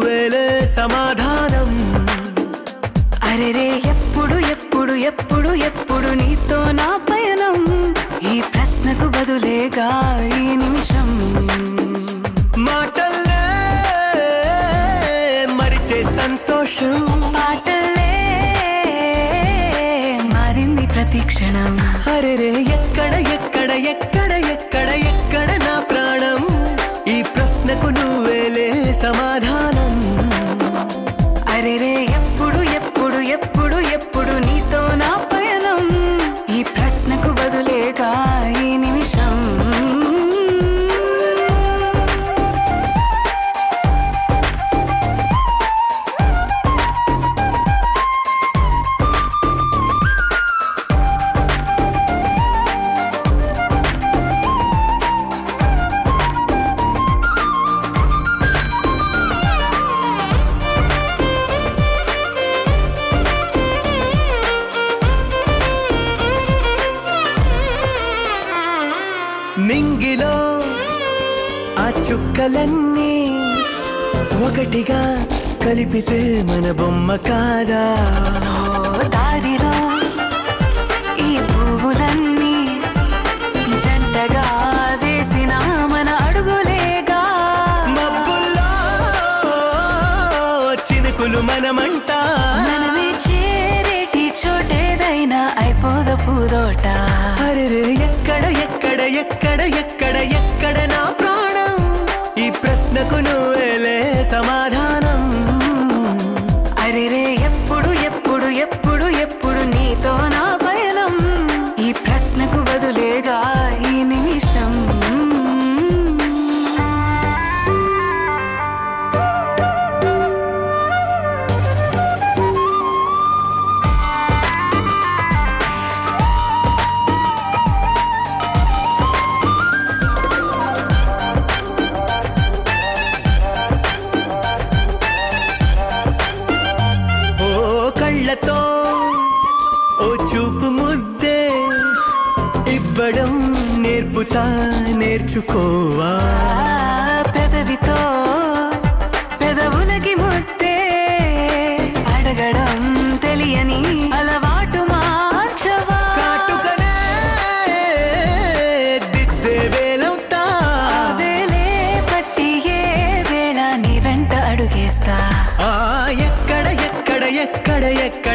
నువ్వేలే సమాధానం అరెరే ఎప్పుడు ఎప్పుడు ఎప్పుడు ఎప్పుడు నీతో నా పయనం ఈ ప్రశ్నకు బదులేగా ఈ నిమిషం మాటల్లే మరిచే సంతోషం పాటలే మారింది ప్రతి క్షణం అరెరే ఎక్కడ ఎక్కడ ఎక్కడ ఎక్కడ ఎక్కడ నా ప్రాణం ఈ ప్రశ్నకు నువ్వేలే సమాధానం అరెరే ఎప్పుడు ఎప్పుడు ఎప్పుడు ఎప్పుడు నీతో నా పయనం ఈ ప్రశ్నకు బదులేగా ఈ నిమిషం మింగిలో ఆ చుక్కలన్నీ ఒకటిగా కలిపితే మన బొమ్మ కాదా ఓ దారిలో ఈ పువ్వులన్నీ జంటగా వేసిన మన అడుగులేగా మబ్బుల్లో చినుకులు మనమంట మనమే చేరేటి చోటేదైనా అయిపోద పూదోట అరెరే ఎక్కడ ఎక్కడ ఎక్కడ ఎక్కడ ఎక్కడ నా ప్రాణం ఈ ప్రశ్నకు నువ్వేలే సమాధానం అరెరే ఎప్పుడు ఎప్పుడు ఎప్పుడు ఎప్పుడు నీతో నా పయనం ఈ ప్రశ్నకు బదులేగా ఈ నిమిషం ఓ కళ్ళతో ఓ చూపు ముద్దే ఇవ్వడం నేర్పుతా నేర్చుకోవా ఆ పెదవితో పెదవులకి ముద్దే అడగడం తెలియని అలవాటు మార్చవా కాటుకనే దిద్దే వేలవుతా వేలే పట్టి ఏ వేళ నీ వెంట అడుగేస్తా ఆ ఎక్కడ ఎక్కడ ఎక్కడ ఎక్కడ